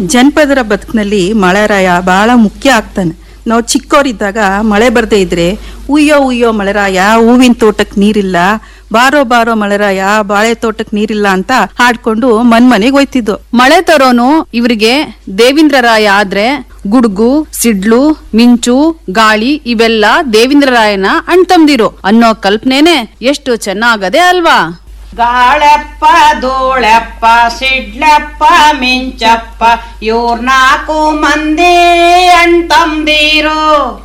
ಜನಪದರ ಬದುಕಿನಲ್ಲಿ ಮಳೆರಾಯ ಬಹಳ ಮುಖ್ಯ ಆಗ್ತಾನೆ ನಾವು ಚಿಕ್ಕವರಿದ್ದಾಗ ಮಳೆ ಬರ್ದೇ ಇದ್ರೆ ಉಯ್ಯೋ ಉಯ್ಯೋ ಮಳೆರಾಯ ಹೂವಿನ ತೋಟಕ್ ನೀರಿಲ್ಲ ಬಾರೋ ಬಾರೋ ಮಳೆರಾಯ ಬಾಳೆ ತೋಟಕ್ ನೀರಿಲ್ಲ ಅಂತ ಹಾಡ್ಕೊಂಡು ಮನ್ ಮನೆಗೆ ಹೋಯ್ತಿದ್ದು ಮಳೆ ತರೋನು ಇವ್ರಿಗೆ ದೇವೇಂದ್ರರಾಯ ಆದ್ರೆ ಗುಡುಗು ಸಿಡ್ಲು ಮಿಂಚು ಗಾಳಿ ಇವೆಲ್ಲ ದೇವೇಂದ್ರರಾಯನ ಅಣ್ತಂದಿರು ಅನ್ನೋ ಕಲ್ಪನೆನೆ ಎಷ್ಟು ಚೆನ್ನಾಗದೆ ಅಲ್ವಾ ಗಾಳೆಪ್ಪ ಧೂಳೆಪ್ಪ ಸಿಡ್ಲೆಪ್ಪ ಮಿಂಚಪ್ಪ ಇವ್ರ ನಾಲ್ಕು ಮಂದಿ ಅಣ್ತಂದಿರು